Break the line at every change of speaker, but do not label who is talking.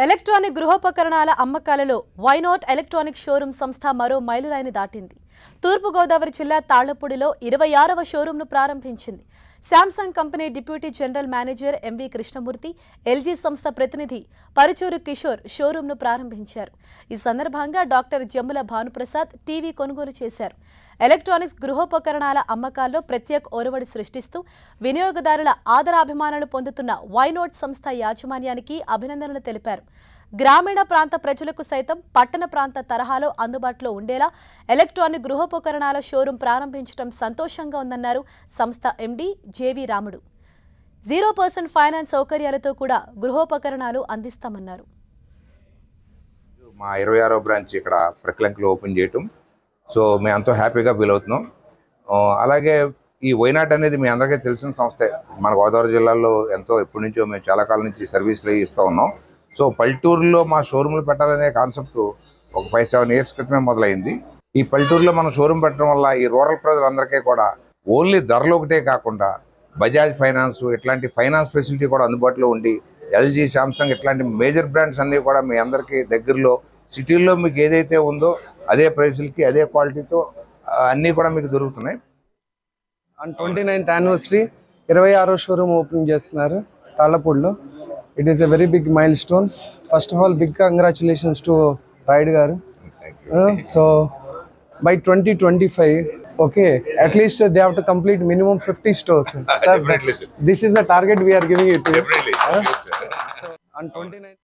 Electronic గృహోపకరణాల అమ్మకాలలో why not electronic showroom సంస్థ మరో మైలురాయిని దాటింది తూర్పుగోదావరి జిల్లా తాళ్లపూడిలో ఇరవై ఆరవ షోరూంను ప్రారంభించింది Samsung company deputy general manager M V Krishnamurthy LG సంస్థ ప్రతినిధి పరుచూరు కిషోర్ షోరూంను ప్రారంభించారు ఈ సందర్భంగా డాక్టర్ జమ్ముల భానుప్రసాద్ టీవీ కొనుగోలు చేశారు ఎలక్ట్రానిక్స్ గృహోపకరణాల అమ్మకాల్లో ప్రత్యేక ఒరవడి సృష్టిస్తూ వినియోగదారుల ఆదరాభిమానాలు పొందుతున్న వైనోట్ సంస్థ యాజమాన్యానికి అభినందనలు తెలిపారు గ్రామీణ ప్రాంత ప్రజలకు సైతం పట్టణ ప్రాంత తరహాలో అందుబాటులో ఉండేలా ఎలక్ట్రానిక్ గృహోపకరణాల షోరూం ప్రారంభించడం సంతోషంగా ఉందన్నారు సంస్థ MD JV Ramudu zero percent finance సౌకర్యాలతో కూడా గృహోపకరణాలు అందిస్తామన్నారు
మా ఇరవై ఆరో బ్రాంచ్ ఇక్కడ ప్రక్లంకిలో ఓపెన్ చేయటం సో మేము ఎంతో హ్యాపీగా ఫీల్ అవుతున్నాం ఆ, అలాగే ఈ వైనాట్ అనేది మీ అందరికీ తెలిసిన సంస్థే మన గోదావరి జిల్లాలో ఎంతో ఎప్పటి నుంచో మేము చాలా కాలం నుంచి సర్వీసులు ఇస్తూ ఉన్నాం సో పల్లెటూరులో మా షోరూమ్లు పెట్టాలనే కాన్సెప్ట్ ఒక ఫైవ్ సెవెన్ ఇయర్స్ క్రితమే మొదలైంది ఈ పల్లెటూరులో మనం షోరూమ్ పెట్టడం వల్ల ఈ రూరల్ ప్రజలందరికీ కూడా ఓన్లీ ధరలు ఒకటే కాకుండా బజాజ్ ఫైనాన్స్ ఇట్లాంటి ఫైనాన్స్ ఫెసిలిటీ కూడా అందుబాటులో ఉండి ఎల్జీ శాంసంగ్ ఇట్లాంటి మేజర్ బ్రాండ్స్ అన్నీ కూడా మీ అందరికీ దగ్గరలో సిటీల్లో మీకు ఏదైతే ఉందో అదే ప్రైసులకి అదే క్వాలిటీతో ఆ, అన్నీ కూడా మీకు దొరుకుతున్నాయి
అండ్ ట్వంటీ నైన్త్ యానివర్సరీ ఇరవై ఆరో షోరూమ్ ఓపెనింగ్ చేస్తున్నారు తాళ్ళపూడిలో it is a very big milestone first of all big congratulations to రైడ్ గారు so by twenty twenty five okay at least they have to complete minimum fifty stores
Definitely, sir.
This is the target we are giving it
Definitely.
And twenty nine